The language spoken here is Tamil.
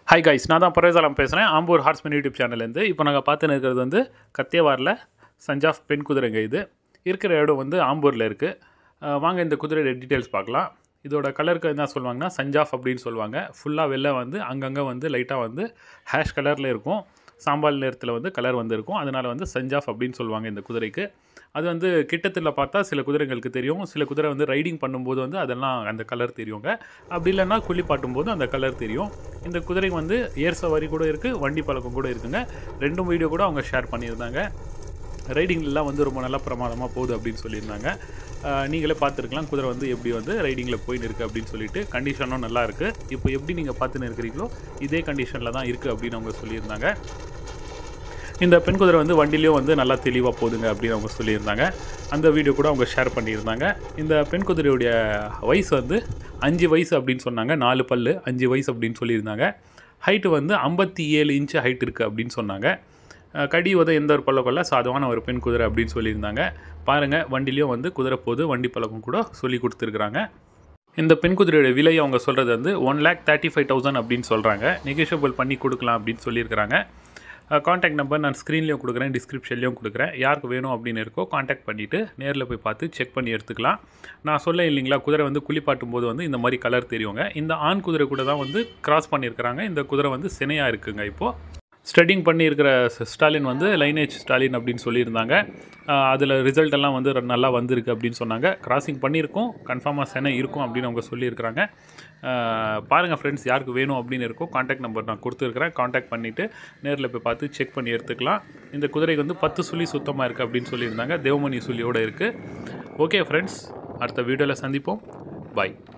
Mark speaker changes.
Speaker 1: ஹாய் கைஸ் நான் தான் பரவேசாலம் பேசுகிறேன் ஆம்பூர் ஹார்ஸ்மேன் யூடியூப் சேனல்லேருந்து இப்போ நாங்கள் பார்த்துன்னு இருக்கிறது வந்து கத்தியவாரில் சஞ்சாஃப் பெண் குதிரைங்க இது இருக்கிற இடம் வந்து ஆம்பூரில் இருக்குது வாங்க இந்த குதிரையோட டீட்டெயில்ஸ் பார்க்கலாம் இதோட கலருக்கு என்ன சொல்லுவாங்கன்னா சஞ்சாஃப் அப்படின்னு சொல்லுவாங்க ஃபுல்லாக வெளில வந்து அங்கங்கே வந்து லைட்டாக வந்து ஹேஷ் கலரில் இருக்கும் சாம்பால் நிறத்தில் வந்து கலர் வந்து இருக்கும் அதனால் வந்து சஞ்சாஃப் அப்படின்னு சொல்லுவாங்க இந்த குதிரைக்கு அது வந்து கிட்டத்தில் பார்த்தா சில குதிரைங்களுக்கு தெரியும் சில குதிரை வந்து ரைடிங் பண்ணும்போது வந்து அதெல்லாம் அந்த கலர் தெரியுங்க அப்படி இல்லைன்னா குளிப்பாட்டும் போது அந்த கலர் தெரியும் இந்த குதிரைக்கு வந்து ஏர் சவாரி கூட இருக்குது வண்டி பழக்கம் கூட இருக்குங்க ரெண்டும் வீடியோ கூட அவங்க ஷேர் பண்ணியிருந்தாங்க ரைடிங்லாம் வந்து ரொம்ப நல்லா பிரமாதமாக போகுது அப்படின்னு சொல்லியிருந்தாங்க ஆஹ் நீங்களே பார்த்துருக்கலாம் குதிரை வந்து எப்படி வந்து ரைடிங்கில் போயின்னு இருக்குது அப்படின்னு சொல்லிட்டு கண்டிஷனும் நல்லா இருக்குது இப்போ எப்படி நீங்கள் பார்த்துன்னு இருக்கிறீங்களோ இதே கண்டிஷனில் தான் இருக்குது அப்படின்னு அவங்க சொல்லியிருந்தாங்க இந்த பெண் குதிரை வந்து வண்டிலையும் வந்து நல்லா தெளிவாக போகுதுங்க அப்படின்னு அவங்க சொல்லியிருந்தாங்க அந்த வீடியோ கூட அவங்க ஷேர் பண்ணியிருந்தாங்க இந்த பெண் குதிரையுடைய வயசு வந்து அஞ்சு வயசு அப்படின்னு சொன்னாங்க நாலு பல்லு அஞ்சு வயசு அப்படின்னு சொல்லியிருந்தாங்க ஹைட்டு வந்து ஐம்பத்தி ஏழு இன்ச்சு ஹைட் இருக்குது அப்படின்னு சொன்னாங்க அஹ் கடி உத எந்த ஒரு பல்ல கொள்ள சாதுவான ஒரு பெண் குதிரை அப்படின்னு சொல்லியிருந்தாங்க பாருங்கள் வண்டிலையும் வந்து குதிரை போகுது வண்டி பழக்கம் கூட சொல்லி கொடுத்துருக்குறாங்க இந்த பெண் குதிரையோட விலை அவங்க சொல்கிறது வந்து one lakh thirty five thousand அப்படின்னு சொல்கிறாங்க நெகோஷியபிள் பண்ணி கொடுக்கலாம் அப்படின்னு சொல்லியிருக்கிறாங்க காண்டாக்ட் நம்பர் நான் ஸ்க்ரீன்லேயும் கொடுக்குறேன் டிஸ்கிரிப்ஷன்லேயும் கொடுக்குறேன் யாருக்கு வேணும் அப்படின்னு இருக்கோ காண்டாக்ட் பண்ணிவிட்டு நேரில் போய் பார்த்து செக் பண்ணி எடுத்துக்கலாம் நான் சொல்ல இல்லைங்களா குதிரை வந்து குளிப்பாட்டும் போது வந்து இந்த மாதிரி கலர் தெரியுங்க இந்த ஆண் குதிரை கூட தான் வந்து கிராஸ் பண்ணியிருக்கிறாங்க இந்த குதிரை வந்து சினையாக இருக்குங்க இப்போது ஸ்டடிங் பண்ணியிருக்கிற ஸ்டாலின் வந்து லைனேஜ் ஸ்டாலின் அப்படின்னு சொல்லியிருந்தாங்க அதில் ரிசல்ட் எல்லாம் வந்து ர- நல்லா வந்திருக்கு அப்படின்னு சொன்னாங்க கிராசிங் பண்ணியிருக்கோம் கன்ஃபார்மாக சென இருக்கும் அப்படின்னு அவங்க சொல்லியிருக்கிறாங்க பாருங்கள் ஃப்ரெண்ட்ஸ் யாருக்கு வேணும் அப்படின்னு இருக்கோ காண்டாக்ட் நம்பர் நான் கொடுத்துருக்குறேன் காண்டாக்ட் பண்ணிவிட்டு நேரில் போய் பார்த்து செக் பண்ணி எடுத்துக்கலாம் இந்த குதிரைக்கு வந்து பத்து சுழி சுத்தமாக இருக்குது அப்படின்னு சொல்லியிருந்தாங்க தேவமணி சுழியோடு இருக்குது ஓகே ஃப்ரெண்ட்ஸ் அடுத்த வீடியோவில் சந்திப்போம் பாய்